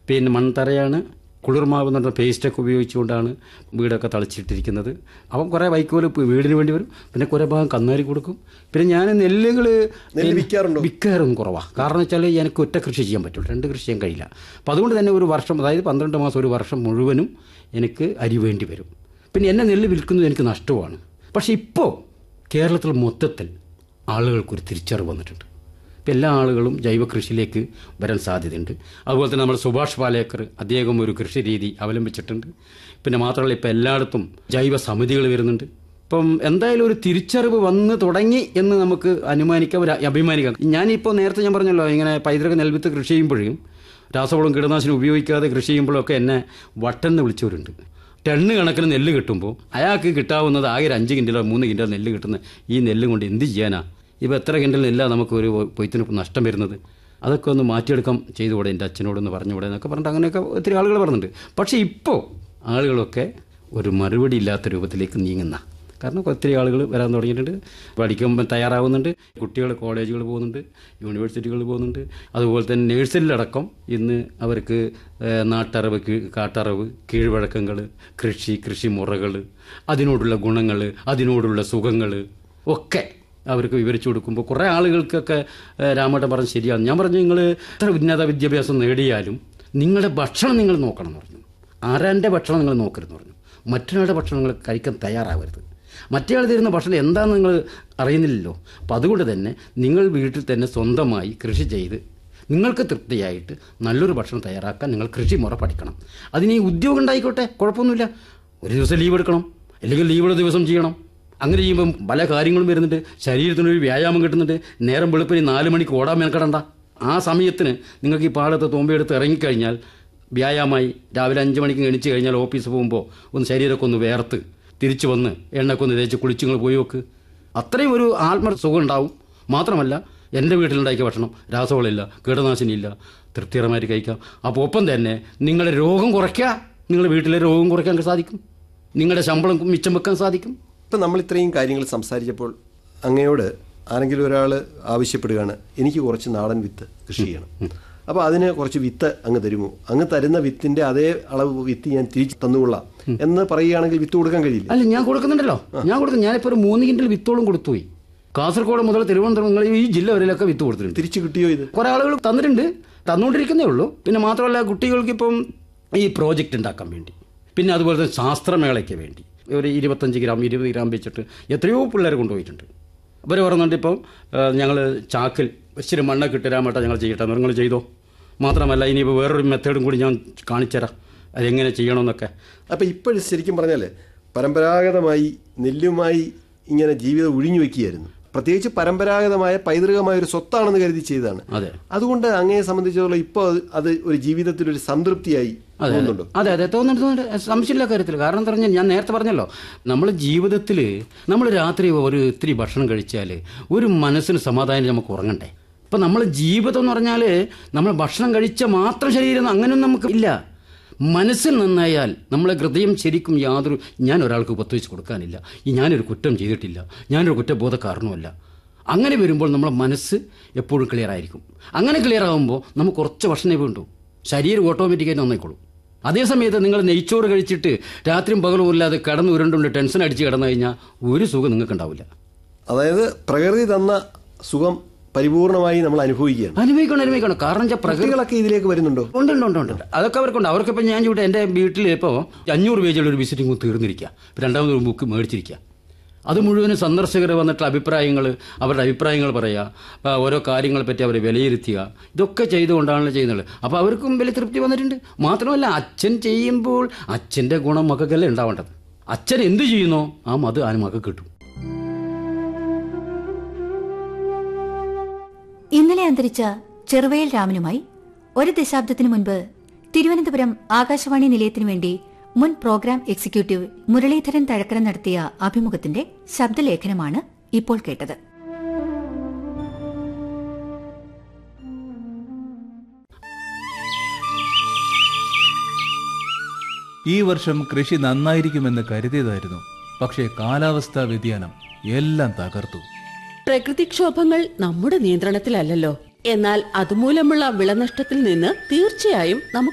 പിന്നെ മൺതറയാണ് കുളിർമാവ് എന്ന് പറഞ്ഞ പേസ്റ്റൊക്കെ ഉപയോഗിച്ചുകൊണ്ടാണ് വീടൊക്കെ തളിച്ചിട്ടിരിക്കുന്നത് അപ്പം കുറേ വൈക്കോല് ഇപ്പം വീടിന് വേണ്ടി വരും പിന്നെ കുറേ ഭാഗം കന്നാരി കൊടുക്കും പിന്നെ ഞാൻ നെല്ലുകൾ നെല്ല് വിൽക്കാറുണ്ടോ വിൽക്കാറും കുറവാണ് കാരണം വെച്ചാൽ എനിക്ക് ഒറ്റ കൃഷി ചെയ്യാൻ പറ്റുള്ളൂ രണ്ട് കൃഷി ചെയ്യാൻ കഴിയില്ല അപ്പോൾ അതുകൊണ്ട് തന്നെ ഒരു വർഷം അതായത് പന്ത്രണ്ട് മാസം ഒരു വർഷം മുഴുവനും എനിക്ക് അരി വേണ്ടി വരും പിന്നെ എന്നെ നെല്ല് വിൽക്കുന്നത് എനിക്ക് നഷ്ടമാണ് പക്ഷേ ഇപ്പോൾ കേരളത്തിൽ മൊത്തത്തിൽ ആളുകൾക്കൊരു തിരിച്ചറിവ് വന്നിട്ടുണ്ട് ഇപ്പം എല്ലാ ആളുകളും ജൈവ കൃഷിയിലേക്ക് വരാൻ സാധ്യതയുണ്ട് അതുപോലെ തന്നെ നമ്മൾ സുഭാഷ് പാലേക്കർ അദ്ദേഹം ഒരു കൃഷി രീതി അവലംബിച്ചിട്ടുണ്ട് പിന്നെ മാത്രമല്ല ഇപ്പം എല്ലായിടത്തും ജൈവ സമിതികൾ വരുന്നുണ്ട് ഇപ്പം എന്തായാലും ഒരു തിരിച്ചറിവ് വന്ന് തുടങ്ങി എന്ന് നമുക്ക് അനുമാനിക്കാം ഒരു അഭിമാനിക്കാം ഞാനിപ്പോൾ നേരത്തെ ഞാൻ പറഞ്ഞല്ലോ ഇങ്ങനെ പൈതൃക നെൽവിത്ത് കൃഷി ചെയ്യുമ്പോഴും രാസവളം കീടനാശിനി ഉപയോഗിക്കാതെ കൃഷി ചെയ്യുമ്പോഴൊക്കെ എന്നെ വട്ടെന്ന് വിളിച്ചവരുണ്ട് ടണ്ണ് കണക്കിന് നെല്ല് കിട്ടുമ്പോൾ അയാൾക്ക് കിട്ടാവുന്നത് ആകെ ഒരു അഞ്ച് കിൻഡലോ മൂന്ന് കിൻഡലോ നെല്ല് കിട്ടുന്ന ഈ നെല്ലും കൊണ്ട് എന്ത് ചെയ്യാനാ ഇപ്പോൾ എത്ര കിൻഡൽ നെല്ലാണ് നമുക്ക് ഒരു പൊയ്ത്തിന് നഷ്ടം വരുന്നത് അതൊക്കെ ഒന്ന് മാറ്റിയെടുക്കാം ചെയ്തുകൂടെ എൻ്റെ അച്ഛനോടൊന്ന് പറഞ്ഞുകൂടെ എന്നൊക്കെ പറഞ്ഞിട്ട് അങ്ങനെയൊക്കെ ഒത്തിരി ആളുകൾ പറഞ്ഞിട്ടുണ്ട് പക്ഷേ ഇപ്പോൾ ആളുകളൊക്കെ ഒരു മറുപടി ഇല്ലാത്ത രൂപത്തിലേക്ക് നീങ്ങുന്ന കാരണം ഒത്തിരി ആളുകൾ വരാൻ തുടങ്ങിയിട്ടുണ്ട് പഠിക്കുമ്പോൾ തയ്യാറാവുന്നുണ്ട് കുട്ടികൾ കോളേജുകൾ പോകുന്നുണ്ട് യൂണിവേഴ്സിറ്റികൾ പോകുന്നുണ്ട് അതുപോലെ തന്നെ നേഴ്സറിലടക്കം ഇന്ന് അവർക്ക് ഏഹ്, നാട്ടറിവ് കീ- കാട്ടറിവ് കീഴ്വഴക്കങ്ങൾ കൃഷി കൃഷിമുറകൾ അതിനോടുള്ള ഗുണങ്ങൾ അതിനോടുള്ള സുഖങ്ങൾ ഒക്കെ അവർക്ക് വിവരിച്ചു കൊടുക്കുമ്പോൾ കുറേ ആളുകൾക്കൊക്കെ ഏഹ്, രാമേട്ടൻ പറഞ്ഞ് ശരിയാണ് ഞാൻ പറഞ്ഞു നിങ്ങൾ എത്ര ഉന്നത വിദ്യാഭ്യാസം നേടിയാലും നിങ്ങളുടെ ഭക്ഷണം നിങ്ങൾ നോക്കണം എന്ന് പറഞ്ഞു ആരാൻ്റെ ഭക്ഷണം നിങ്ങൾ നോക്കരുതെന്ന് പറഞ്ഞു മറ്റൊരാളുടെ ഭക്ഷണം നിങ്ങൾ കഴിക്കാൻ തയ്യാറാവരുത് മറ്റേയാൾ തരുന്ന ഭക്ഷണം എന്താണെന്ന് നിങ്ങൾ അറിയുന്നില്ലല്ലോ അപ്പം അതുകൊണ്ട് തന്നെ നിങ്ങൾ വീട്ടിൽ തന്നെ സ്വന്തമായി കൃഷി ചെയ്ത് നിങ്ങൾക്ക് തൃപ്തിയായിട്ട് നല്ലൊരു ഭക്ഷണം തയ്യാറാക്കാൻ നിങ്ങൾ കൃഷി മുറ പഠിക്കണം അതിന് ഈ ഉദ്യോഗം ഉണ്ടായിക്കോട്ടെ കുഴപ്പമൊന്നുമില്ല ഒരു ദിവസം ലീവ് എടുക്കണം അല്ലെങ്കിൽ ലീവുള്ള ദിവസം ചെയ്യണം അങ്ങനെ ചെയ്യുമ്പം പല കാര്യങ്ങളും വരുന്നുണ്ട് ശരീരത്തിനൊരു വ്യായാമം കിട്ടുന്നുണ്ട് നേരം വെളുപ്പിന് നാല് മണിക്ക് ഓടാൻ മെനക്കെടണ്ട ആ സമയത്തിന് നിങ്ങൾക്ക് ഈ പാടത്ത് തോമ്പയെടുത്ത് ഇറങ്ങിക്കഴിഞ്ഞാൽ വ്യായാമമായി രാവിലെ അഞ്ച് മണിക്ക് എണിച്ച് കഴിഞ്ഞാൽ ഓഫീസ് പോകുമ്പോൾ ഒന്ന് ശരീരമൊക്കെ ഒന്ന് വേർത്ത് തിരിച്ചു വന്ന് എണ്ണയൊക്കെ ഒന്ന് തേച്ച് കുളിച്ച് നിങ്ങൾ പോയി നോക്ക് അത്രയും ഒരു ആത്മ സുഖം ഉണ്ടാവും മാത്രമല്ല എൻ്റെ വീട്ടിലുണ്ടാക്കിയ ഭക്ഷണം രാസവളമില്ല കീടനാശിനിയില്ല തൃപ്തികരമായിട്ട് കഴിക്കാം അപ്പോൾ ഒപ്പം തന്നെ നിങ്ങളുടെ രോഗം കുറയ്ക്കുക നിങ്ങളുടെ വീട്ടിലെ രോഗം കുറയ്ക്കാൻ സാധിക്കും നിങ്ങളുടെ ശമ്പളം മിച്ചം വെക്കാൻ സാധിക്കും ഇപ്പം നമ്മൾ ഇത്രയും കാര്യങ്ങൾ സംസാരിച്ചപ്പോൾ അങ്ങയോട് ആരെങ്കിലും ഒരാൾ ആവശ്യപ്പെടുകയാണ് എനിക്ക് കുറച്ച് നാടൻ വിത്ത് കൃഷി ചെയ്യണം അപ്പോൾ അതിന് കുറച്ച് വിത്ത് അങ്ങ് തരുമോ അങ്ങ് തരുന്ന വിത്തിൻ്റെ അതേ അളവ് വിത്ത് ഞാൻ തിരിച്ച് തന്നുകൊള്ളാം എന്ന് പറയുകയാണെങ്കിൽ വിത്ത് കൊടുക്കാൻ കഴിയില്ല അല്ല ഞാൻ കൊടുക്കുന്നുണ്ടല്ലോ ഞാൻ കൊടുക്കും ഞാനിപ്പോൾ ഒരു മൂന്ന് കിൻഡൽ വിത്തോളം കൊടുത്തുപോയി കാസർഗോഡ് മുതൽ തിരുവനന്തപുരം നിങ്ങൾ ഈ ജില്ല വരെയൊക്കെ വിത്ത് കൊടുത്തിട്ടുണ്ട് തിരിച്ചു കിട്ടിയോ ഇത് കുറേ ആളുകൾ തന്നിട്ടുണ്ട് തന്നുകൊണ്ടിരിക്കുന്നേ ഉള്ളൂ പിന്നെ മാത്രമല്ല കുട്ടികൾക്ക് ഇപ്പം ഈ പ്രോജക്റ്റ് ഉണ്ടാക്കാൻ വേണ്ടി പിന്നെ അതുപോലെ തന്നെ ശാസ്ത്രമേളയ്ക്ക് വേണ്ടി ഒരു ഇരുപത്തഞ്ച് ഗ്രാം ഇരുപത് ഗ്രാം വെച്ചിട്ട് എത്രയോ പിള്ളേർ കൊണ്ടുപോയിട്ടുണ്ട് അവർ പറയുന്നുണ്ട് ഇപ്പം ഞങ്ങൾ ചാക്കിൽ ഇച്ചിരി മണ്ണൊക്കെ ഇട്ട് തരാൻ ഞങ്ങൾ ചെയ്യട്ടെ നിങ്ങൾ ചെയ്തോ മാത്രമല്ല ഇനിയിപ്പോൾ വേറൊരു മെത്തേഡും കൂടി ഞാൻ കാണിച്ചുതരാം അതെങ്ങനെ ചെയ്യണമെന്നൊക്കെ അപ്പം ഇപ്പോഴും ശരിക്കും പറഞ്ഞാൽ പരമ്പരാഗതമായി നെല്ലുമായി ഇങ്ങനെ ജീവിതം ഒഴിഞ്ഞു വെക്കുകയായിരുന്നു പ്രത്യേകിച്ച് പരമ്പരാഗതമായ പൈതൃകമായ ഒരു സ്വത്താണെന്ന് കരുതി ചെയ്തതാണ് അതെ അതുകൊണ്ട് അങ്ങയെ സംബന്ധിച്ചിടത്തോളം ഇപ്പോൾ അത് അത് ഒരു ജീവിതത്തിൽ ഒരു സംതൃപ്തിയായി തോന്നുന്നുണ്ടോ അതെ അതെ തോന്നുന്നുണ്ട് തോന്നുന്നുണ്ട് സംശയമില്ല കാര്യത്തിൽ കാരണം എന്താ പറഞ്ഞാൽ ഞാൻ നേരത്തെ പറഞ്ഞല്ലോ നമ്മൾ ജീവിതത്തിൽ നമ്മൾ രാത്രി ഒരു ഇത്തിരി ഭക്ഷണം കഴിച്ചാൽ ഒരു മനസ്സിന് സമാധാനം നമുക്ക് ഉറങ്ങണ്ടേ ഇപ്പം നമ്മൾ ജീവിതം എന്ന് പറഞ്ഞാൽ നമ്മൾ ഭക്ഷണം കഴിച്ച മാത്രം ശരീരം അങ്ങനെയൊന്നും നമുക്ക് ഇല്ല മനസ്സിൽ നന്നായാൽ നമ്മളെ ഹൃദയം ശരിക്കും യാതൊരു ഞാൻ ഒരാൾക്ക് ഉപത്വച്ച് കൊടുക്കാനില്ല ഈ ഞാനൊരു കുറ്റം ചെയ്തിട്ടില്ല ഞാനൊരു കുറ്റബോധക്കാരനുമല്ല അങ്ങനെ വരുമ്പോൾ നമ്മളെ മനസ്സ് എപ്പോഴും ക്ലിയർ ആയിരിക്കും അങ്ങനെ ക്ലിയർ ആകുമ്പോൾ നമുക്ക് കുറച്ച് ഭക്ഷണമേ വേണ്ടൂ ശരീരം ഓട്ടോമാറ്റിക്കായി നന്നായിക്കോളും അതേസമയത്ത് നിങ്ങൾ നെയ്ച്ചോറ് കഴിച്ചിട്ട് രാത്രിയും പകലും ഇല്ലാതെ കിടന്ന് ഉരുണ്ടുണ്ട് ടെൻഷൻ അടിച്ച് കിടന്നു കഴിഞ്ഞാൽ ഒരു സുഖം നിങ്ങൾക്ക് ഉണ്ടാവില്ല അതായത് പ്രകൃതി തന്ന സുഖം പരിപൂർണമായി നമ്മൾ അനുഭവിക്കുകയാണ് അനുഭവിക്കണം അനുഭവിക്കണം കാരണം വെച്ചാൽ പ്രകൃതി കുട്ടികളൊക്കെ ഇതിലേക്ക് വരുന്നുണ്ടോ ഉണ്ട് ഉണ്ട് ഉണ്ട് ഉണ്ട് അതൊക്കെ അവർക്കുണ്ട് അവർക്കിപ്പോൾ ഞാൻ ഇവിടെ എൻ്റെ വീട്ടിൽ ഇപ്പോൾ അഞ്ഞൂറ് പേജുള്ള ഒരു വിസിറ്റിംഗ് തീർന്നിരിക്കുക ഇപ്പം രണ്ടാമത് ഒരു ബുക്ക് മേടിച്ചിരിക്കുക അത് മുഴുവനും സന്ദർശകർ വന്നിട്ട് അഭിപ്രായങ്ങൾ അവരുടെ അഭിപ്രായങ്ങൾ പറയുക ആ, ഓരോ കാര്യങ്ങളെ പറ്റി അവരെ വിലയിരുത്തുക ഇതൊക്കെ ചെയ്തുകൊണ്ടാണല്ലോ ചെയ്യുന്നത് അപ്പോൾ അവർക്കും വലിയ തൃപ്തി വന്നിട്ടുണ്ട് മാത്രമല്ല അച്ഛൻ ചെയ്യുമ്പോൾ അച്ഛൻ്റെ ഗുണം മക്കൾക്കല്ലേ ഉണ്ടാവേണ്ടത് അച്ഛൻ എന്ത് ചെയ്യുന്നോ ആ മത് ആ മക്കൾക്ക് കിട്ടും ഇന്നലെ അന്തരിച്ച ചെറുവയൽ രാമനുമായി ഒരു ദശാബ്ദത്തിനു മുൻപ് തിരുവനന്തപുരം ആകാശവാണി നിലയത്തിനു വേണ്ടി മുൻ പ്രോഗ്രാം എക്സിക്യൂട്ടീവ് മുരളീധരൻ തഴക്കര നടത്തിയ അഭിമുഖത്തിന്റെ ശബ്ദലേഖനമാണ് ഇപ്പോൾ കേട്ടത് ഈ വർഷം കൃഷി നന്നായിരിക്കുമെന്ന് കരുതിയതായിരുന്നു പക്ഷേ കാലാവസ്ഥാ വ്യതിയാനം എല്ലാം തകർത്തു പ്രകൃതിക്ഷോഭങ്ങൾ നമ്മുടെ നിയന്ത്രണത്തിലല്ലല്ലോ എന്നാൽ അതുമൂലമുള്ള വിളനഷ്ടത്തിൽ നിന്ന് തീർച്ചയായും നമുക്ക്